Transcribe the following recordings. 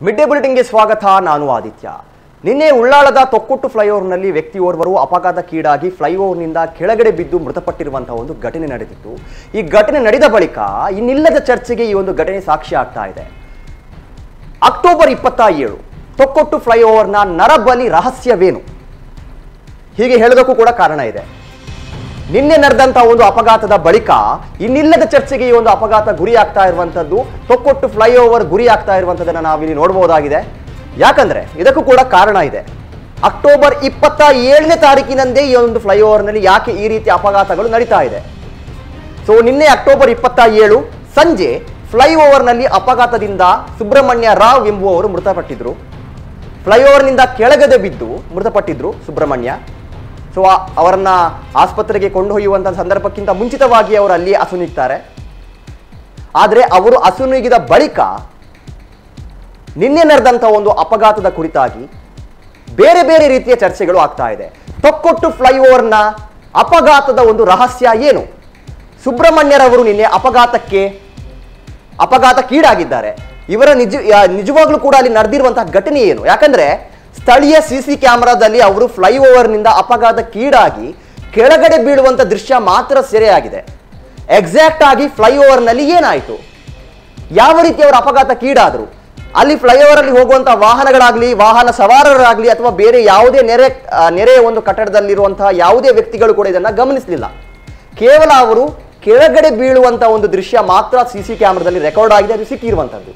mid day ಬುಲೆಟಿನ್ಗೆ ಸ್ವಾಗತ ನಾನು ಆದಿತ್ಯ ನಿನ್ನೆ ಉಳ್ಳಾಳದ ತೊಕ್ಕೊಟ್ಟು ಫ್ಲೈಓವರ್ನಲ್ಲಿ ವ್ಯಕ್ತಿಯೋರ್ವರು ಅಪಘಾತಕ್ಕೀಡಾಗಿ ಫ್ಲೈಓವರ್ನಿಂದ ಕೆಳಗಡೆ ಬಿದ್ದು ಮೃತಪಟ್ಟಿರುವಂತಹ ಒಂದು ಘಟನೆ ನಡೆದಿತ್ತು ಈ ಘಟನೆ ನಡೆದ ಬಳಿಕ ಇನ್ನಿಲ್ಲದ ಚರ್ಚೆಗೆ ಈ ಒಂದು ಘಟನೆ ಸಾಕ್ಷಿ ಆಗ್ತಾ ಇದೆ ಅಕ್ಟೋಬರ್ ಇಪ್ಪತ್ತ ಏಳು ತೊಕ್ಕೊಟ್ಟು ಫ್ಲೈಓವರ್ನ ನರಬಲಿ ರಹಸ್ಯವೇನು ಹೀಗೆ ಹೇಳೋದಕ್ಕೂ ಕೂಡ ಕಾರಣ ಇದೆ ನಿನ್ನೆ ನಡೆದಂತ ಒಂದು ಅಪಘಾತದ ಬಳಿಕ ಇನ್ನಿಲ್ಲದ ಚರ್ಚೆಗೆ ಈ ಒಂದು ಅಪಘಾತ ಗುರಿ ಆಗ್ತಾ ಇರುವಂತದ್ದು ತೊಕ್ಕೊಟ್ಟು ಫ್ಲೈಓವರ್ ಗುರಿ ಆಗ್ತಾ ಇರುವಂತದನ್ನ ನಾವಿಲ್ಲಿ ನೋಡಬಹುದಾಗಿದೆ ಯಾಕಂದ್ರೆ ಇದಕ್ಕೂ ಕೂಡ ಕಾರಣ ಇದೆ ಅಕ್ಟೋಬರ್ ಇಪ್ಪತ್ತ ಏಳನೇ ತಾರೀಕಿನಂದೇ ಈ ಒಂದು ಫ್ಲೈಓವರ್ನಲ್ಲಿ ಯಾಕೆ ಈ ರೀತಿ ಅಪಘಾತಗಳು ನಡೀತಾ ಇದೆ ಸೊ ನಿನ್ನೆ ಅಕ್ಟೋಬರ್ ಇಪ್ಪತ್ತ ಏಳು ಸಂಜೆ ಫ್ಲೈಓವರ್ನಲ್ಲಿ ಅಪಘಾತದಿಂದ ಸುಬ್ರಹ್ಮಣ್ಯ ರಾವ್ ಎಂಬುವವರು ಮೃತಪಟ್ಟಿದ್ರು ಫ್ಲೈಓವರ್ನಿಂದ ಕೆಳಗಡೆ ಬಿದ್ದು ಮೃತಪಟ್ಟಿದ್ರು ಸುಬ್ರಹ್ಮಣ್ಯ ಸೊ ಆ- ಅವರನ್ನ ಆಸ್ಪತ್ರೆಗೆ ಕೊಂಡೊಯ್ಯುವಂಥ ಸಂದರ್ಭಕ್ಕಿಂತ ಮುಂಚಿತವಾಗಿ ಅವರು ಅಲ್ಲಿ ಅಸುನೀಗ್ತಾರೆ ಆದರೆ ಅವರು ಅಸುನೀಗಿದ ಬಳಿಕ ನಿನ್ನೆ ನಡೆದಂಥ ಒಂದು ಅಪಘಾತದ ಕುರಿತಾಗಿ ಬೇರೆ ಬೇರೆ ರೀತಿಯ ಚರ್ಚೆಗಳು ಆಗ್ತಾ ಇದೆ ತೊಕ್ಕೊಟ್ಟು ಫ್ಲೈಓವರ್ನ ಅಪಘಾತದ ಒಂದು ರಹಸ್ಯ ಏನು ಸುಬ್ರಹ್ಮಣ್ಯರವರು ನಿನ್ನೆ ಅಪಘಾತಕ್ಕೆ ಅಪಘಾತಕ್ಕೀಡಾಗಿದ್ದಾರೆ ಇವರ ನಿಜ ಯಾ- ನಿಜವಾಗ್ಲೂ ಕೂಡ ಅಲ್ಲಿ ನಡೆದಿರುವಂತಹ ಘಟನೆ ಏನು ಯಾಕಂದ್ರೆ ಸ್ಥಳೀಯ ಸಿ ಸಿ ಕ್ಯಾಮೆರಾದಲ್ಲಿ ಅವರು ಫ್ಲೈಓವರ್ನಿಂದ ಅಪಘಾತಕ್ಕೀಡಾಗಿ ಕೆಳಗಡೆ ಬೀಳುವಂತ ದೃಶ್ಯ ಮಾತ್ರ ಸೆರೆಯಾಗಿದೆ ಎಕ್ಸಾಕ್ಟ್ ಆಗಿ ಫ್ಲೈಓವರ್ನಲ್ಲಿ ಏನಾಯಿತು ಯಾವ ರೀತಿ ಅವರು ಅಪಘಾತಕ್ಕೀಡಾದರು ಅಲ್ಲಿ ಫ್ಲೈಓವರ್ ಅಲ್ಲಿ ಹೋಗುವಂತ ವಾಹನಗಳಾಗ್ಲಿ ವಾಹನ ಸವಾರರಾಗ್ಲಿ ಅಥವಾ ಬೇರೆ ಯಾವುದೇ ನೆರೆ ಆ, ನೆರೆಯ ಒಂದು ಕಟ್ಟಡದಲ್ಲಿರುವಂತಹ ಯಾವುದೇ ವ್ಯಕ್ತಿಗಳು ಕೂಡ ಇದನ್ನ ಗಮನಿಸಲಿಲ್ಲ ಕೇವಲ ಅವರು ಕೆಳಗಡೆ ಬೀಳುವಂತ ಒಂದು ದೃಶ್ಯ ಮಾತ್ರ ಸಿ ಸಿ ಕ್ಯಾಮ್ರಾದಲ್ಲಿ ರೆಕಾರ್ಡ್ ಆಗಿದೆ ಅದು ಸಿಕ್ಕಿರುವಂತದ್ದು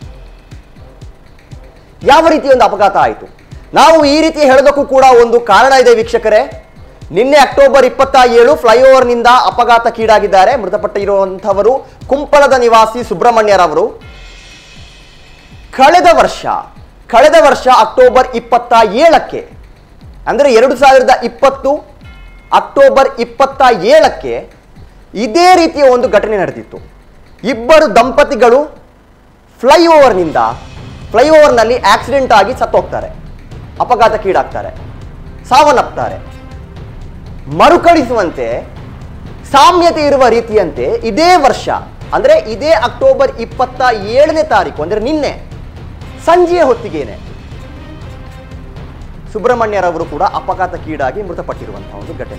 ಯಾವ ರೀತಿ ಒಂದು ಅಪಘಾತ ಆಯಿತು ನಾವು ಈ ರೀತಿ ಹೇಳೋದಕ್ಕೂ ಕೂಡ ಒಂದು ಕಾರಣ ಇದೆ ವೀಕ್ಷಕರೇ ನಿನ್ನೆ ಅಕ್ಟೋಬರ್ ಇಪ್ಪತ್ತ ಏಳು ಫ್ಲೈಓವರ್ನಿಂದ ಅಪಘಾತಕ್ಕೀಡಾಗಿದ್ದಾರೆ ಮೃತಪಟ್ಟಿರುವಂಥವರು ಕುಂಪಳದ ನಿವಾಸಿ ಸುಬ್ರಹ್ಮಣ್ಯರವರು ಕಳೆದ ವರ್ಷ ಕಳೆದ ವರ್ಷ ಅಕ್ಟೋಬರ್ ಇಪ್ಪತ್ತ ಏಳಕ್ಕೆ ಅಂದರೆ ಎರಡು ಸಾವಿರದ ಇಪ್ಪತ್ತು ಅಕ್ಟೋಬರ್ ಇಪ್ಪತ್ತ ಏಳಕ್ಕೆ ಇದೇ ರೀತಿಯ ಒಂದು ಘಟನೆ ನಡೆದಿತ್ತು ಇಬ್ಬರು ದಂಪತಿಗಳು ಫ್ಲೈಓವರ್ನಿಂದ ಫ್ಲೈಓವರ್ನಲ್ಲಿ ಆಕ್ಸಿಡೆಂಟ್ ಆಗಿ ಸತ್ತೋಗ್ತಾರೆ ಅಪಘಾತಕ್ಕೀಡಾಗ್ತಾರೆ ಸಾವನ್ನಪ್ತಾರೆ ಮರುಕಳಿಸುವಂತೆ ಸಾಮ್ಯತೆ ಇರುವ ರೀತಿಯಂತೆ ಇದೇ ವರ್ಷ ಅಂದ್ರೆ ಇದೇ ಅಕ್ಟೋಬರ್ ಇಪ್ಪತ್ತ ಏಳನೇ ತಾರೀಕು ಅಂದ್ರೆ ನಿನ್ನೆ ಸಂಜೆಯ ಹೊತ್ತಿಗೇನೆ ಸುಬ್ರಹ್ಮಣ್ಯರವರು ಕೂಡ ಅಪಘಾತಕ್ಕೀಡಾಗಿ ಮೃತಪಟ್ಟಿರುವಂತಹ ಒಂದು ಘಟನೆ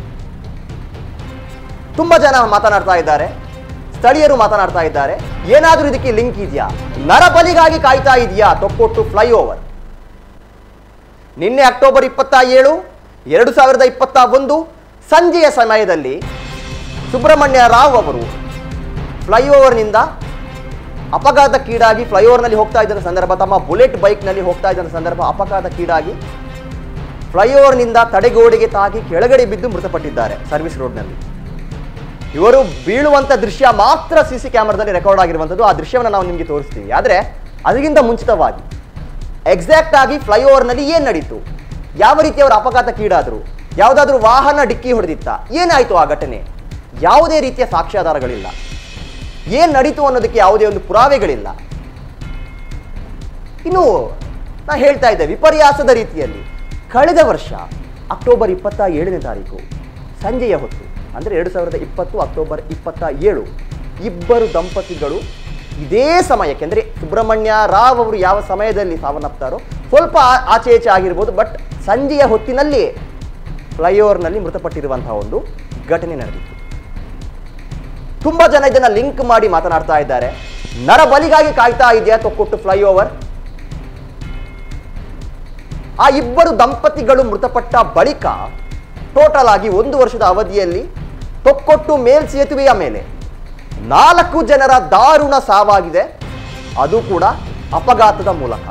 ತುಂಬಾ ಜನ ಮಾತನಾಡ್ತಾ ಇದ್ದಾರೆ ಸ್ಥಳೀಯರು ಮಾತನಾಡ್ತಾ ಇದ್ದಾರೆ ಏನಾದರೂ ಇದಕ್ಕೆ ಲಿಂಕ್ ಇದೆಯಾ ನರಬಲಿಗಾಗಿ ಕಾಯ್ತಾ ಇದೆಯಾ ತೊಕ್ಕೊಟ್ಟು ಫ್ಲೈಓವರ್ ನಿನ್ನೆ ಅಕ್ಟೋಬರ್ ಇಪ್ಪತ್ತ ಏಳು ಎರಡು ಸಾವಿರದ ಇಪ್ಪತ್ತ ಒಂದು ಸಂಜೆಯ ಸಮಯದಲ್ಲಿ ಸುಬ್ರಹ್ಮಣ್ಯ ರಾವ್ ಅವರು ಫ್ಲೈಓವರ್ನಿಂದ ಅಪಘಾತಕ್ಕೀಡಾಗಿ ಫ್ಲೈಓವರ್ನಲ್ಲಿ ಹೋಗ್ತಾ ಇದ್ದ ಸಂದರ್ಭ ತಮ್ಮ ಬುಲೆಟ್ ಬೈಕ್ನಲ್ಲಿ ಹೋಗ್ತಾ ಇದ್ದ ಸಂದರ್ಭ ಅಪಘಾತಕ್ಕೀಡಾಗಿ ಫ್ಲೈಓವರ್ನಿಂದ ತಡೆಗೋಡೆಗೆ ತಾಗಿ ಕೆಳಗಡೆ ಬಿದ್ದು ಮೃತಪಟ್ಟಿದ್ದಾರೆ ಸರ್ವಿಸ್ ರೋಡ್ನಲ್ಲಿ ಇವರು ಬೀಳುವಂತ ದೃಶ್ಯ ಮಾತ್ರ ಸಿ ಸಿ ಕ್ಯಾಮ್ರಾದಲ್ಲಿ ರೆಕಾರ್ಡ್ ಆಗಿರುವಂಥದ್ದು ಆ ದೃಶ್ಯವನ್ನು ನಾವು ನಿಮಗೆ ತೋರಿಸ್ತೀವಿ ಆದರೆ ಅದಕ್ಕಿಂತ ಮುಂಚಿತವಾಗಿ ಎಕ್ಸಾಕ್ಟ್ ಆಗಿ ಫ್ಲೈಓವರ್ನಲ್ಲಿ ಏನು ನಡೀತು ಯಾವ ರೀತಿ ಅವರು ಅಪಘಾತಕ್ಕೀಡಾದರು ಯಾವುದಾದ್ರೂ ವಾಹನ ಡಿಕ್ಕಿ ಹೊಡೆದಿತ್ತ ಏನಾಯಿತು ಆ ಘಟನೆ ಯಾವುದೇ ರೀತಿಯ ಸಾಕ್ಷ್ಯಾಧಾರಗಳಿಲ್ಲ ಏನು ನಡೀತು ಅನ್ನೋದಕ್ಕೆ ಯಾವುದೇ ಒಂದು ಪುರಾವೆಗಳಿಲ್ಲ ಇನ್ನು ನಾ ಹೇಳ್ತಾ ಇದ್ದೆ ವಿಪರ್ಯಾಸದ ರೀತಿಯಲ್ಲಿ ಕಳೆದ ವರ್ಷ ಅಕ್ಟೋಬರ್ ಇಪ್ಪತ್ತ ಏಳನೇ ತಾರೀಕು ಸಂಜೆಯ ಹೊತ್ತು ಅಂದರೆ ಎರಡು ಸಾವಿರದ ಇಪ್ಪತ್ತು ಅಕ್ಟೋಬರ್ ಇಪ್ಪತ್ತ ಏಳು ಇಬ್ಬರು ದಂಪತಿಗಳು ಇದೇ ಸಮಯಕ್ಕೆ ಅಂದರೆ ಸುಬ್ರಹ್ಮಣ್ಯ ರಾವ್ ಅವರು ಯಾವ ಸಮಯದಲ್ಲಿ ಸಾವನ್ನಪ್ತಾರೋ ಸ್ವಲ್ಪ ಆ- ಆಚೆ ಈಚೆ ಆಗಿರ್ಬೋದು ಬಟ್ ಸಂಜೆಯ ಹೊತ್ತಿನಲ್ಲಿ ಫ್ಲೈಓವರ್ನಲ್ಲಿ ಮೃತಪಟ್ಟಿರುವಂತಹ ಒಂದು ಘಟನೆ ನಡೆದಿತ್ತು ತುಂಬಾ ಜನ ಇದನ್ನ ಲಿಂಕ್ ಮಾಡಿ ಮಾತನಾಡ್ತಾ ಇದ್ದಾರೆ ನರಬಲಿಗಾಗಿ ಕಾಯ್ತಾ ಇದೆಯಾ ತೊಕ್ಕೊಟ್ಟು ಫ್ಲೈಓವರ್ ಆ ಇಬ್ಬರು ದಂಪತಿಗಳು ಮೃತಪಟ್ಟ ಬಳಿಕ ಟೋಟಲ್ ಆಗಿ ಒಂದು ವರ್ಷದ ಅವಧಿಯಲ್ಲಿ ತೊಕ್ಕೊಟ್ಟು ಮೇಲ್ ಸೇತುವೆಯ ಮೇಲೆ ನಾಲ್ಕು ಜನರ ದಾರುಣ ಸಾವಾಗಿದೆ ಅದು ಕೂಡ ಅಪಘಾತದ ಮೂಲಕ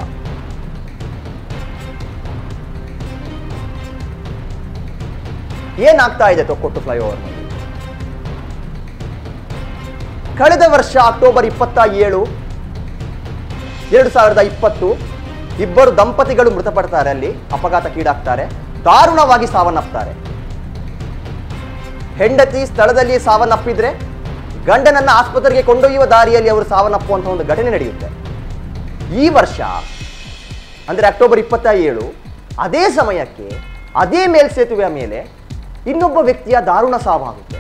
ಏನಾಗ್ತಾ ಇದೆ ತೊಕ್ಕೊಟ್ಟು ಫ್ಲೈಓವರ್ನಲ್ಲಿ ಕಳೆದ ವರ್ಷ ಅಕ್ಟೋಬರ್ ಇಪ್ಪತ್ತ ಏಳು ಎರಡು ಸಾವಿರದ ಇಪ್ಪತ್ತು ಇಬ್ಬರು ದಂಪತಿಗಳು ಮೃತಪಡ್ತಾರೆ ಅಲ್ಲಿ ಅಪಘಾತಕ್ಕೀಡಾಗ್ತಾರೆ ದಾರುಣವಾಗಿ ಸಾವನ್ನಪ್ತಾರೆ ಹೆಂಡತಿ ಸ್ಥಳದಲ್ಲಿ ಸಾವನ್ನಪ್ಪಿದ್ರೆ ಗಂಡನನ್ನ ಆಸ್ಪತ್ರೆಗೆ ಕೊಂಡೊಯ್ಯುವ ದಾರಿಯಲ್ಲಿ ಅವರು ಸಾವನ್ನಪ್ಪುವಂತಹ ಒಂದು ಘಟನೆ ನಡೆಯುತ್ತೆ ಈ ವರ್ಷ ಅಂದರೆ ಅಕ್ಟೋಬರ್ ಇಪ್ಪತ್ತ ಏಳು ಅದೇ ಸಮಯಕ್ಕೆ ಅದೇ ಮೇಲ್ಸೇತುವೆಯ ಮೇಲೆ ಇನ್ನೊಬ್ಬ ವ್ಯಕ್ತಿಯ ದಾರುಣ ಸಾವಾಗುತ್ತೆ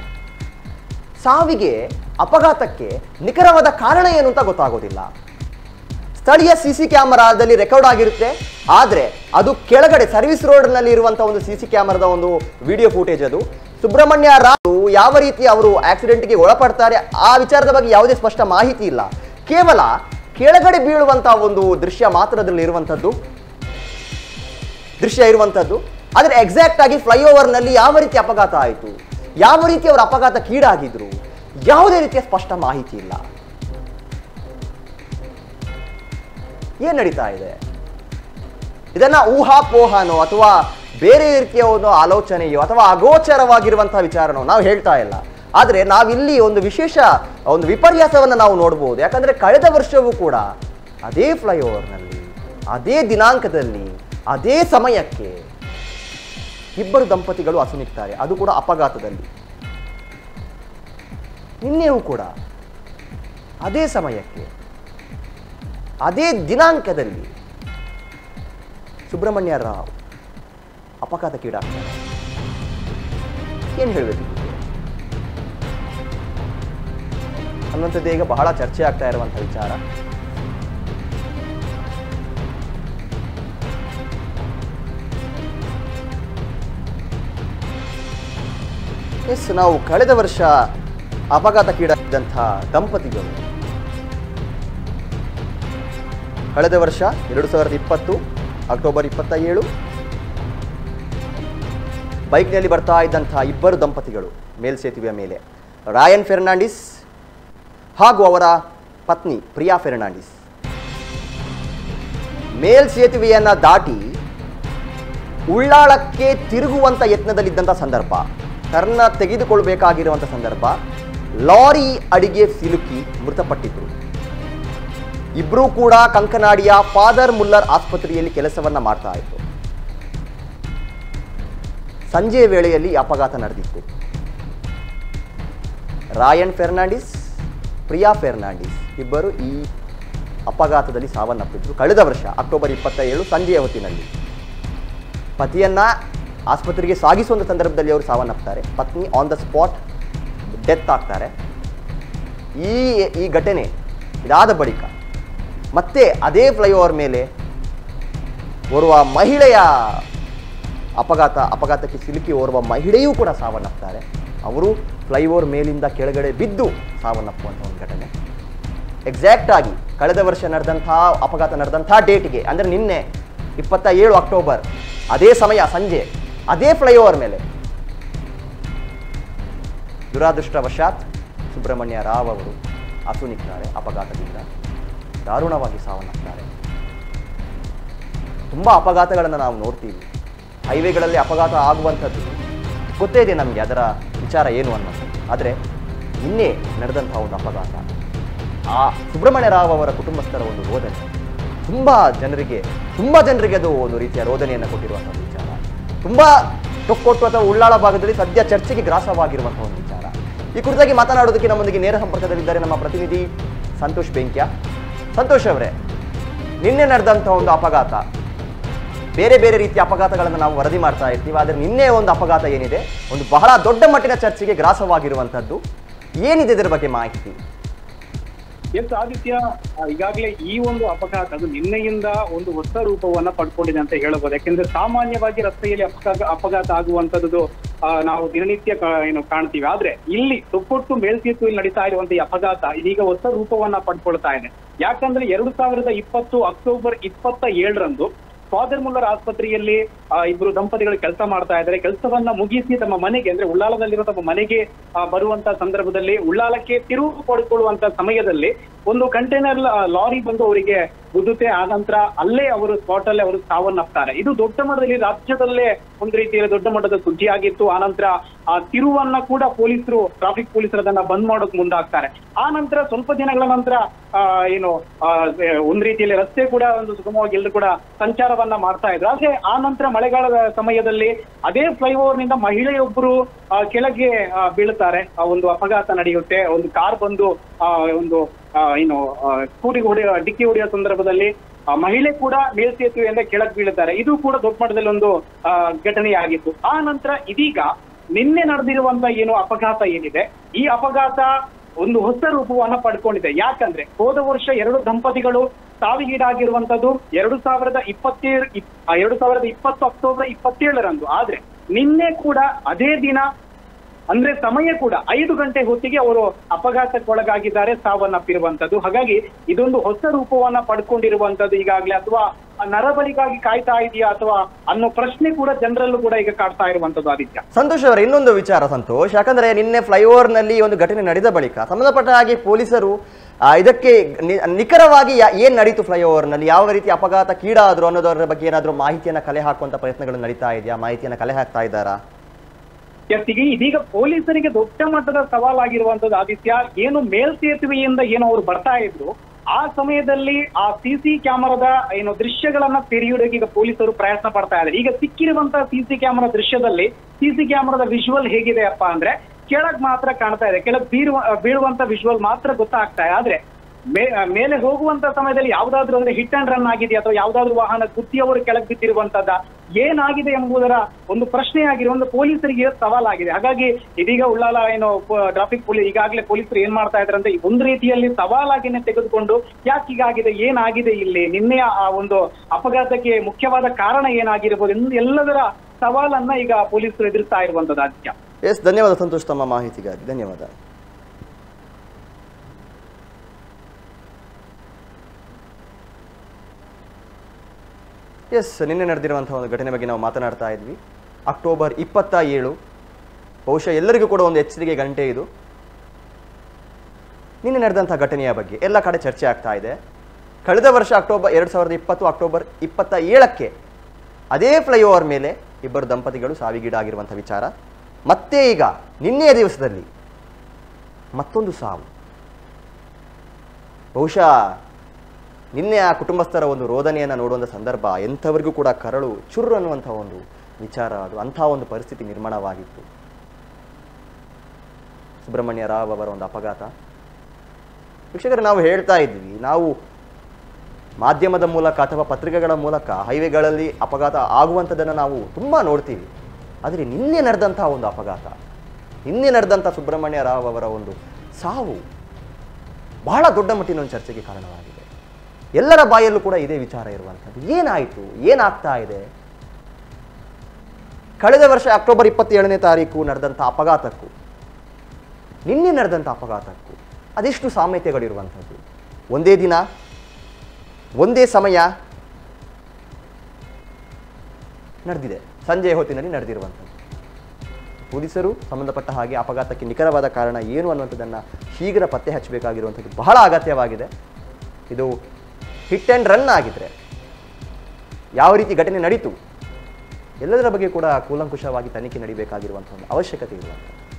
ಸಾವಿಗೆ ಅಪಘಾತಕ್ಕೆ ನಿಖರವಾದ ಕಾರಣ ಏನು ಅಂತ ಗೊತ್ತಾಗೋದಿಲ್ಲ ಸ್ಥಳೀಯ ಸಿ ಸಿ ಕ್ಯಾಮರಾದಲ್ಲಿ ರೆಕಾರ್ಡ್ ಆಗಿರುತ್ತೆ ಆದರೆ ಅದು ಕೆಳಗಡೆ ಸರ್ವಿಸ್ ರೋಡ್ನಲ್ಲಿ ಇರುವಂತಹ ಒಂದು ಸಿ ಸಿ ಕ್ಯಾಮರಾದ ಒಂದು ವಿಡಿಯೋ ಫೂಟೇಜ್ ಅದು ಸುಬ್ರಹ್ಮಣ್ಯ ರಾವ್ ಯಾವ ರೀತಿ ಅವರು ಆಕ್ಸಿಡೆಂಟ್ಗೆ ಒಳಪಡ್ತಾರೆ ಆ ವಿಚಾರದ ಬಗ್ಗೆ ಯಾವುದೇ ಸ್ಪಷ್ಟ ಮಾಹಿತಿ ಇಲ್ಲ ಕೇವಲ ಕೆಳಗಡೆ ಬೀಳುವಂತಹ ಒಂದು ದೃಶ್ಯ ಮಾತ್ರದಲ್ಲಿ ಇರುವಂಥದ್ದು ದೃಶ್ಯ ಇರುವಂಥದ್ದು ಆದರೆ ಎಕ್ಸಾಕ್ಟ್ ಆಗಿ ಫ್ಲೈಓವರ್ನಲ್ಲಿ ಯಾವ ರೀತಿ ಅಪಘಾತ ಆಯಿತು ಯಾವ ರೀತಿ ಅವರು ಅಪಘಾತಕ್ಕೀಡಾಗಿದ್ರು ಯಾವುದೇ ರೀತಿಯ ಸ್ಪಷ್ಟ ಮಾಹಿತಿ ಇಲ್ಲ ಏನ್ ನಡೀತಾ ಇದೆ ಇದನ್ನ ಊಹಾಪೋಹನೋ ಅಥವಾ ಬೇರೆ ರೀತಿಯ ಒಂದು ಆಲೋಚನೆಯೋ ಅಥವಾ ಅಗೋಚರವಾಗಿರುವಂತಹ ವಿಚಾರನೋ ನಾವು ಹೇಳ್ತಾ ಇಲ್ಲ ಆದರೆ ನಾವಿಲ್ಲಿ ಒಂದು ವಿಶೇಷ ಒಂದು ವಿಪರ್ಯಾಸವನ್ನು ನಾವು ನೋಡ್ಬೋದು ಯಾಕಂದ್ರೆ ಕಳೆದ ವರ್ಷವೂ ಕೂಡ ಅದೇ ಫ್ಲೈಓವರ್ನಲ್ಲಿ ಅದೇ ದಿನಾಂಕದಲ್ಲಿ ಅದೇ ಸಮಯಕ್ಕೆ ಇಬ್ಬರು ದಂಪತಿಗಳು ಅಸುನಿಗ್ತಾರೆ ಅದು ಕೂಡ ಅಪಘಾತದಲ್ಲಿ ನಿನ್ನೆಯೂ ಕೂಡ ಅದೇ ಸಮಯಕ್ಕೆ ಅದೇ ದಿನಾಂಕದಲ್ಲಿ ಸುಬ್ರಹ್ಮಣ್ಯ ರಾವ್ ಅಪಘಾತಕ್ಕೀಡಾಗ್ತಾರೆ ಏನು ಹೇಳಬೇಕು ಅನ್ನುವಂಥದ್ದು ಈಗ ಬಹಳ ಚರ್ಚೆ ಆಗ್ತಾ ಇರುವಂಥ ವಿಚಾರ ಎಸ್ ನಾವು ಕಳೆದ ವರ್ಷ ಅಪಘಾತಕ್ಕೀಡಾಗಿದ್ದಂಥ ದಂಪತಿಗಳು ಕಳೆದ ವರ್ಷ ಎರಡು ಸಾವಿರದ ಇಪ್ಪತ್ತು ಅಕ್ಟೋಬರ್ ಇಪ್ಪತ್ತ ಏಳು ಬೈಕ್ನಲ್ಲಿ ಬರ್ತಾ ಇದ್ದಂಥ ಇಬ್ಬರು ದಂಪತಿಗಳು ಮೇಲ್ಸೇತುವೆಯ ಮೇಲೆ ರಾಯನ್ ಫೆರ್ನಾಂಡಿಸ್ ಹಾಗೂ ಅವರ ಪತ್ನಿ ಪ್ರಿಯಾ ಫೆರ್ನಾಂಡಿಸ್ ಮೇಲ್ಸೇತುವೆಯನ್ನ ದಾಟಿ ಉಳ್ಳಾಳಕ್ಕೆ ತಿರುಗುವಂತ ಯತ್ನದಲ್ಲಿದ್ದಂಥ ಸಂದರ್ಭ ಟರ್ನ ತೆಗೆದುಕೊಳ್ಬೇಕಾಗಿರುವಂಥ ಸಂದರ್ಭ ಲಾರಿ ಅಡಿಗೆ ಸಿಲುಕಿ ಮೃತಪಟ್ಟಿದ್ರು ಇಬ್ಬರೂ ಕೂಡ ಕಂಕನಾಡಿಯ ಫಾದರ್ ಮುಲ್ಲರ್ ಆಸ್ಪತ್ರೆಯಲ್ಲಿ ಕೆಲಸವನ್ನ ಮಾಡ್ತಾ ಇತ್ತು ಸಂಜೆಯ ವೇಳೆಯಲ್ಲಿ ಈ ಅಪಘಾತ ನಡೆದಿತ್ತು ರಾಯನ್ ಫೆರ್ನಾಂಡಿಸ್ ಪ್ರಿಯಾ ಫೆರ್ನಾಂಡಿಸ್ ಇಬ್ಬರು ಈ ಅಪಘಾತದಲ್ಲಿ ಸಾವನ್ನಪ್ಪಿದ್ರು ಕಳೆದ ವರ್ಷ ಅಕ್ಟೋಬರ್ ಇಪ್ಪತ್ತ ಏಳು ಸಂಜೆಯ ಹೊತ್ತಿನಲ್ಲಿ ಪತಿಯನ್ನ ಆಸ್ಪತ್ರೆಗೆ ಸಾಗಿಸುವಂಥ ಸಂದರ್ಭದಲ್ಲಿ ಅವರು ಸಾವನ್ನಪ್ತಾರೆ ಪತ್ನಿ ಆನ್ ದ ಸ್ಪಾಟ್ ಡೆತ್ ಆಗ್ತಾರೆ ಈ ಈ ಘಟನೆ ಇದಾದ ಬಳಿಕ ಮತ್ತೆ ಅದೇ ಫ್ಲೈಓವರ್ ಮೇಲೆ ಓರ್ವ ಮಹಿಳೆಯ ಅಪಘಾತ ಅಪಘಾತಕ್ಕೆ ಸಿಲುಕಿ ಓರ್ವ ಮಹಿಳೆಯೂ ಕೂಡ ಸಾವನ್ನಪ್ತಾರೆ ಅವರು ಫ್ಲೈಓವರ್ ಮೇಲಿಂದ ಕೆಳಗಡೆ ಬಿದ್ದು ಸಾವನ್ನಪ್ಪುವಂಥ ಒಂದು ಘಟನೆ ಎಕ್ಸಾಕ್ಟ್ ಆಗಿ ಕಳೆದ ವರ್ಷ ನಡೆದಂಥ ಅಪಘಾತ ನಡೆದಂಥ ಡೇಟ್ಗೆ ಅಂದರೆ ನಿನ್ನೆ ಇಪ್ಪತ್ತ ಏಳು ಅಕ್ಟೋಬರ್ ಅದೇ ಸಮಯ ಸಂಜೆ ಅದೇ ಫ್ಲೈಓವರ್ ಮೇಲೆ ದುರಾದೃಷ್ಟವಶಾತ್ ಸುಬ್ರಹ್ಮಣ್ಯ ರಾವ್ ಅವರು ಅಸುನಿಗ್ತಾರೆ ಅಪಘಾತದಿಂದ ದಾರುಣವಾಗಿ ಸಾವನ್ನಪ್ತಾರೆ ತುಂಬ ಅಪಘಾತಗಳನ್ನು ನಾವು ನೋಡ್ತೀವಿ ಹೈವೇಗಳಲ್ಲಿ ಅಪಘಾತ ಆಗುವಂಥದ್ದು ಗೊತ್ತೇ ಇದೆ ನಮಗೆ ಅದರ ವಿಚಾರ ಏನು ಅನ್ನೋದು ಆದರೆ ನಿನ್ನೆ ನಡೆದಂಥ ಒಂದು ಅಪಘಾತ ಆ ಸುಬ್ರಹ್ಮಣ್ಯ ರಾವ್ ಅವರ ಕುಟುಂಬಸ್ಥರ ಒಂದು ರೋದನೆ ತುಂಬ ಜನರಿಗೆ ತುಂಬ ಜನರಿಗೆ ಅದು ಒಂದು ರೀತಿಯ ರೋದನೆಯನ್ನು ಕೊಟ್ಟಿರುವಂಥ ಒಂದು ವಿಚಾರ ತುಂಬ ತೊಕ್ಕೊಟ್ಟು ಅಥವಾ ಉಳ್ಳಾಳ ಭಾಗದಲ್ಲಿ ಸದ್ಯ ಚರ್ಚೆಗೆ ಗ್ರಾಸವಾಗಿರುವಂಥ ಒಂದು ವಿಚಾರ ಈ ಕುರಿತಾಗಿ ಮಾತನಾಡೋದಕ್ಕೆ ನಮ್ಮೊಂದಿಗೆ ನೇರ ಸಂಪರ್ಕದಲ್ಲಿದ್ದಾರೆ ನಮ್ಮ ಪ್ರತಿನಿಧಿ ಸಂತೋಷ್ ಬೆಂಕ್ಯ ಸಂತೋಷ್ ಅವರೇ ನಿನ್ನೆ ನಡೆದಂಥ ಒಂದು ಅಪಘಾತ ಬೇರೆ ಬೇರೆ ರೀತಿಯ ಅಪಘಾತಗಳನ್ನು ನಾವು ವರದಿ ಮಾಡ್ತಾ ಇರ್ತೀವಿ ಆದರೆ ನಿನ್ನೆ ಒಂದು ಅಪಘಾತ ಏನಿದೆ ಒಂದು ಬಹಳ ದೊಡ್ಡ ಮಟ್ಟಿನ ಚರ್ಚೆಗೆ ಗ್ರಾಸವಾಗಿರುವಂಥದ್ದು ಏನಿದೆ ಇದರ ಬಗ್ಗೆ ಮಾಹಿತಿ ಎಸ್ ಆದಿತ್ಯ ಆ, ಈಗಾಗಲೇ ಈ ಒಂದು ಅಪಘಾತ ಅದು ನಿನ್ನೆಯಿಂದ ಒಂದು ಹೊಸ ರೂಪವನ್ನ ಪಡ್ಕೊಂಡಿದೆ ಅಂತ ಹೇಳಬಹುದು ಯಾಕೆಂದ್ರೆ ಸಾಮಾನ್ಯವಾಗಿ ರಸ್ತೆಯಲ್ಲಿ ಅಪಘಾತ ಅಪಘಾತ ಆಗುವಂತದ್ದು ಆ, ನಾವು ದಿನನಿತ್ಯ ಕಾ- ಏನು ಕಾಣ್ತೀವಿ ಆದ್ರೆ ಇಲ್ಲಿ ತೊಕ್ಕೊಟ್ಟು ಮೇಲ್ಸೇತುವೆಯಲ್ಲಿ ನಡೀತಾ ಇರುವಂತ ಈ ಅಪಘಾತ ಇದೀಗ ಹೊಸ ರೂಪವನ್ನ ಪಡ್ಕೊಳ್ತಾ ಇದೆ ಯಾಕಂದ್ರೆ ಎರಡು ಸಾವಿರದ ಇಪ್ಪತ್ತು ಅಕ್ಟೋಬರ್ ಇಪ್ಪತ್ತ ಏಳರಂದು ಫಾದರ್ ಮುಲ್ಲರ್ ಆಸ್ಪತ್ರೆಯಲ್ಲಿ ಆ, ಇಬ್ರು ದಂಪತಿಗಳು ಕೆಲಸ ಮಾಡ್ತಾ ಇದ್ದಾರೆ ಕೆಲಸವನ್ನ ಮುಗಿಸಿ ತಮ್ಮ ಮನೆಗೆ ಅಂದ್ರೆ ಉಳ್ಳಾಲದಲ್ಲಿರೋ ತಮ್ಮ ಮನೆಗೆ ಆ, ಬರುವಂತ ಸಂದರ್ಭದಲ್ಲಿ ಉಳ್ಳಾಲಕ್ಕೆ ತಿರುವು ಪಡ್ಕೊಳ್ಳುವಂತ ಸಮಯದಲ್ಲಿ ಒಂದು ಕಂಟೈನರ್ ಲಾರಿ ಬಂದು ಅವರಿಗೆ ಗುದ್ದುತ್ತೆ ಆ ನಂತರ ಅಲ್ಲೇ ಅವರು ಸ್ಪಾಟ್ ಅಲ್ಲೇ ಅವರು ಸಾವನ್ನಪ್ತಾರೆ ಇದು ದೊಡ್ಡ ಮಟ್ಟದಲ್ಲಿ ರಾಜ್ಯದಲ್ಲೇ ಒಂದು ರೀತಿಯಲ್ಲಿ ದೊಡ್ಡ ಮಟ್ಟದ ಸುದ್ದಿ ಆಗಿತ್ತು ಆ ನಂತರ ಆ ತಿರುವನ್ನ ಕೂಡ ಪೊಲೀಸರು ಟ್ರಾಫಿಕ್ ಪೊಲೀಸರು ಅದನ್ನ ಬಂದ್ ಮಾಡೋಕ್ ಮುಂದಾಗ್ತಾರೆ ಆ ನಂತರ ಸ್ವಲ್ಪ ದಿನಗಳ ನಂತರ ಆ, ಏನು ಆ, ಒಂದ್ ರೀತಿಯಲ್ಲಿ ರಸ್ತೆ ಕೂಡ ಒಂದು ಸುಗಮವಾಗಿ ಎಲ್ಲರೂ ಕೂಡ ಸಂಚಾರವನ್ನ ಮಾಡ್ತಾ ಇದ್ರು ಆದ್ರೆ ಆ ನಂತರ ಮಳೆಗಾಲದ ಸಮಯದಲ್ಲಿ ಅದೇ ಫ್ಲೈಓವರ್ ನಿಂದ ಮಹಿಳೆಯೊಬ್ಬರು ಆ, ಕೆಳಗೆ ಆ, ಬೀಳುತ್ತಾರೆ ಆ, ಒಂದು ಅಪಘಾತ ನಡೆಯುತ್ತೆ ಒಂದು ಕಾರ್ ಬಂದು ಆ, ಒಂದು ಆ, ಏನು ಸ್ಕೂಟಿಗೆ ಹೊಡೆಯೋ ಡಿಕ್ಕಿ ಹೊಡೆಯೋ ಸಂದರ್ಭದಲ್ಲಿ ಆ ಮಹಿಳೆ ಕೂಡ ಮೇಲ್ಸೇತುವೆಯಿಂದ ಕೆಳಗೆ ಬೀಳುತ್ತಾರೆ ಇದು ಕೂಡ ದೊಡ್ಡ ಮಟ್ಟದಲ್ಲಿ ಒಂದು ಆ, ಘಟನೆಯಾಗಿತ್ತು ಆ ನಂತರ ಇದೀಗ ನಿನ್ನೆ ನಡೆದಿರುವಂತ ಏನು ಅಪಘಾತ ಏನಿದೆ ಈ ಅಪಘಾತ ಒಂದು ಹೊಸ ರೂಪವನ್ನ ಪಡ್ಕೊಂಡಿದೆ ಯಾಕಂದ್ರೆ ಹೋದ ವರ್ಷ ಎರಡು ದಂಪತಿಗಳು ಸಾವಿಗೀಡಾಗಿರುವಂತದ್ದು ಎರಡು ಸಾವಿರದ ಇಪ್ಪತ್ತೇಳು ಇಪ್- ಆ, ಎರಡು ಸಾವಿರದ ಇಪ್ಪತ್ತು ಅಕ್ಟೋಬರ್ ಇಪ್ಪತ್ತೇಳರಂದು ಆದ್ರೆ ನಿನ್ನೆ ಕೂಡ ಅದೇ ದಿನ ಅಂದ್ರೆ ಸಮಯ ಕೂಡ ಐದು ಗಂಟೆ ಹೊತ್ತಿಗೆ ಅವರು ಅಪಘಾತಕ್ಕೊಳಗಾಗಿದ್ದಾರೆ ಸಾವನ್ನಪ್ಪಿರುವಂತದ್ದು ಹಾಗಾಗಿ ಇದೊಂದು ಹೊಸ ರೂಪವನ್ನ ಪಡ್ಕೊಂಡಿರುವಂತದ್ದು ಈಗಾಗಲೇ ಅಥವಾ ಆ ನರಬಲಿಗಾಗಿ ಕಾಯ್ತಾ ಇದೆಯಾ ಅಥವಾ ಅನ್ನೋ ಪ್ರಶ್ನೆ ಕೂಡ ಜನರಲ್ಲೂ ಕೂಡ ಈಗ ಕಾಡ್ತಾ ಇರುವಂತದ್ದು ಆದಿತ್ಯ ಸಂತೋಷ್ ಅವರ ಇನ್ನೊಂದು ವಿಚಾರ ಸಂತೋಷ್ ಯಾಕಂದ್ರೆ ನಿನ್ನೆ ಫ್ಲೈಓವರ್ನಲ್ಲಿ ಒಂದು ಘಟನೆ ನಡೆದ ಬಳಿಕ ಸಂಬಂಧಪಟ್ಟ ಹಾಗೆ ಪೊಲೀಸರು ಆ, ಇದಕ್ಕೆ ನಿ- ನಿಖರವಾಗಿ ಯಾ- ಏನ್ ನಡೀತು ಫ್ಲೈಓವರ್ನಲ್ಲಿ ಯಾವ ರೀತಿ ಅಪಘಾತಕ್ಕೀಡಾದ್ರು ಅನ್ನೋದರ ಬಗ್ಗೆ ಏನಾದರೂ ಮಾಹಿತಿಯನ್ನ ಕಲೆ ಹಾಕುವಂತ ಪ್ರಯತ್ನಗಳು ನಡೀತಾ ಇದೆಯಾ ಮಾಹಿತಿಯನ್ನ ಕಲೆ ಹಾಕ್ತಾ ಇದ್ದಾರಾ ಎಸ್, ಈಗ ಇದೀಗ ಪೊಲೀಸರಿಗೆ ದೊಡ್ಡ ಮಟ್ಟದ ಸವಾಲಾಗಿರುವಂತದ್ದು ಆದಿತ್ಯ ಏನು ಮೇಲ್ಸೇತುವೆಯಿಂದ ಏನು ಅವರು ಬರ್ತಾ ಇದ್ರು ಆ ಸಮಯದಲ್ಲಿ ಆ ಸಿಸಿ ಕ್ಯಾಮರಾದ ಏನು ದೃಶ್ಯಗಳನ್ನ ತೆರೆಯುವುದಕ್ಕೆ ಈಗ ಪೊಲೀಸರು ಪ್ರಯತ್ನ ಪಡ್ತಾ ಇದ್ದಾರೆ ಈಗ ಸಿಕ್ಕಿರುವಂತಹ ಸಿಸಿ ಕ್ಯಾಮರಾ ದೃಶ್ಯದಲ್ಲಿ ಸಿಸಿ ಕ್ಯಾಮರಾದ ವಿಜುವಲ್ ಹೇಗಿದೆ ಅಪ್ಪ ಅಂದ್ರೆ ಕೆಳಗ್ ಮಾತ್ರ ಕಾಣ್ತಾ ಇದೆ ಕೆಳಗ್ ಬೀರುವ ಬೀಳುವಂತ ವಿಜುವಲ್ ಮಾತ್ರ ಗೊತ್ತಾಗ್ತಾ ಇದೆ ಆದ್ರೆ ಮೇ- ಮೇಲೆ ಹೋಗುವಂತ ಸಮಯದಲ್ಲಿ ಯಾವ್ದಾದ್ರು ಅಂದ್ರೆ ಹಿಟ್ ಅಂಡ್ ರನ್ ಆಗಿದೆಯಾ ಅಥವಾ ಯಾವ್ದಾದ್ರು ವಾಹನ ಗುದ್ದಿಯವರು ಕೆಳಗ್ ಬಿದ್ದಿರುವಂತದ್ದ ಏನಾಗಿದೆ ಎಂಬುದರ ಒಂದು ಪ್ರಶ್ನೆ ಆಗಿದೆ ಒಂದು ಪೊಲೀಸರಿಗೆ ಸವಾಲಾಗಿದೆ ಹಾಗಾಗಿ ಇದೀಗ ಉಳ್ಳಾಲ ಏನು ಟ್ರಾಫಿಕ್ ಪೊಲೀಸ್ ಈಗಾಗಲೇ ಪೊಲೀಸರು ಏನ್ ಮಾಡ್ತಾ ಇದ್ದಾರೆ ಅಂದ್ರೆ ಒಂದು ರೀತಿಯಲ್ಲಿ ಸವಾಲಾಗಿನೇ ತೆಗೆದುಕೊಂಡು ಯಾಕೆ ಹೀಗಾಗಿದೆ ಏನಾಗಿದೆ ಇಲ್ಲಿ ನಿನ್ನೆಯ ಆ ಒಂದು ಅಪಘಾತಕ್ಕೆ ಮುಖ್ಯವಾದ ಕಾರಣ ಏನಾಗಿರ್ಬೋದು ಎಂದು ಎಲ್ಲದರ ಸವಾಲನ್ನ ಈಗ ಪೊಲೀಸರು ಎದುರಿಸ್ತಾ ಇರುವಂತದ್ದು ಆದಿತ್ಯ ಎಸ್ ಧನ್ಯವಾದ ಸಂತೋಷ್ ತಮ್ಮ ಮಾಹಿತಿಗಾಗಿ ಧನ್ಯವಾದ ಎಸ್ ನಿನ್ನೆ ನಡೆದಿರುವಂತಹ ಒಂದು ಘಟನೆ ಬಗ್ಗೆ ನಾವು ಮಾತನಾಡ್ತಾ ಇದ್ವಿ ಅಕ್ಟೋಬರ್ ಇಪ್ಪತ್ತ ಏಳು ಬಹುಶಃ ಎಲ್ಲರಿಗೂ ಕೂಡ ಒಂದು ಎಚ್ಚರಿಕೆ ಗಂಟೆ ಇದು ನಿನ್ನೆ ನಡೆದಂಥ ಘಟನೆಯ ಬಗ್ಗೆ ಎಲ್ಲ ಕಡೆ ಚರ್ಚೆ ಆಗ್ತಾ ಇದೆ ಕಳೆದ ವರ್ಷ ಅಕ್ಟೋಬರ್ ಎರಡು ಸಾವಿರದ ಇಪ್ಪತ್ತು ಅಕ್ಟೋಬರ್ ಇಪ್ಪತ್ತ ಏಳಕ್ಕೆ ಅದೇ ಫ್ಲೈಓವರ್ ಮೇಲೆ ಇಬ್ಬರು ದಂಪತಿಗಳು ಸಾವಿಗೀಡಾಗಿರುವಂಥ ವಿಚಾರ ಮತ್ತೆ ಈಗ ನಿನ್ನೆಯ ದಿವಸದಲ್ಲಿ ಮತ್ತೊಂದು ಸಾವು ಬಹುಶಃ ನಿನ್ನೆ ಆ ಕುಟುಂಬಸ್ಥರ ಒಂದು ರೋದನೆಯನ್ನು ನೋಡುವಂಥ ಸಂದರ್ಭ ಎಂಥವರಿಗೂ ಕೂಡ ಕರಳು ಚುರ್ರು ಅನ್ನುವಂಥ ಒಂದು ವಿಚಾರ ಅದು ಅಂಥ ಒಂದು ಪರಿಸ್ಥಿತಿ ನಿರ್ಮಾಣವಾಗಿತ್ತು ಸುಬ್ರಹ್ಮಣ್ಯ ರಾವ್ ಅವರ ಒಂದು ಅಪಘಾತ ವೀಕ್ಷಕರೇ ನಾವು ಹೇಳ್ತಾ ಇದ್ವಿ ನಾವು ಮಾಧ್ಯಮದ ಮೂಲಕ ಅಥವಾ ಪತ್ರಿಕೆಗಳ ಮೂಲಕ ಹೈವೇಗಳಲ್ಲಿ ಅಪಘಾತ ಆಗುವಂಥದ್ದನ್ನು ನಾವು ತುಂಬ ನೋಡ್ತೀವಿ ಆದರೆ ನಿನ್ನೆ ನಡೆದಂಥ ಒಂದು ಅಪಘಾತ ನಿನ್ನೆ ನಡೆದಂಥ ಸುಬ್ರಹ್ಮಣ್ಯ ರಾವ್ ಅವರ ಒಂದು ಸಾವು ಬಹಳ ದೊಡ್ಡ ಮಟ್ಟಿನ ಒಂದು ಚರ್ಚೆಗೆ ಕಾರಣವಾಗಿದೆ ಎಲ್ಲರ ಬಾಯಲ್ಲೂ ಕೂಡ ಇದೇ ವಿಚಾರ ಇರುವಂಥದ್ದು ಏನಾಯಿತು ಏನಾಗ್ತಾ ಇದೆ ಕಳೆದ ವರ್ಷ ಅಕ್ಟೋಬರ್ ಇಪ್ಪತ್ತೇಳನೇ ತಾರೀಕು ನಡೆದಂಥ ಅಪಘಾತಕ್ಕೂ ನಿನ್ನೆ ನಡೆದಂಥ ಅಪಘಾತಕ್ಕೂ ಅದೆಷ್ಟು ಸಾಮ್ಯತೆಗಳಿರುವಂಥದ್ದು ಒಂದೇ ದಿನ ಒಂದೇ ಸಮಯ ನಡೆದಿದೆ ಸಂಜೆಯ ಹೊತ್ತಿನಲ್ಲಿ ನಡೆದಿರುವಂಥದ್ದು ಪೊಲೀಸರು ಸಂಬಂಧಪಟ್ಟ ಹಾಗೆ ಅಪಘಾತಕ್ಕೆ ನಿಖರವಾದ ಕಾರಣ ಏನು ಅನ್ನುವಂಥದ್ದನ್ನು ಶೀಘ್ರ ಪತ್ತೆ ಹಚ್ಚಬೇಕಾಗಿರುವಂಥದ್ದು ಬಹಳ ಅಗತ್ಯವಾಗಿದೆ ಇದು ಹಿಟ್ ಆ್ಯಂಡ್ ರನ್ ಆಗಿದ್ರೆ ಯಾವ ರೀತಿ ಘಟನೆ ನಡೀತು ಎಲ್ಲದರ ಬಗ್ಗೆ ಕೂಡ ಕೂಲಂಕುಷವಾಗಿ ತನಿಖೆ ನಡೀಬೇಕಾಗಿರುವಂಥ ಒಂದು ಅವಶ್ಯಕತೆ ಇರುವಂಥದ್ದು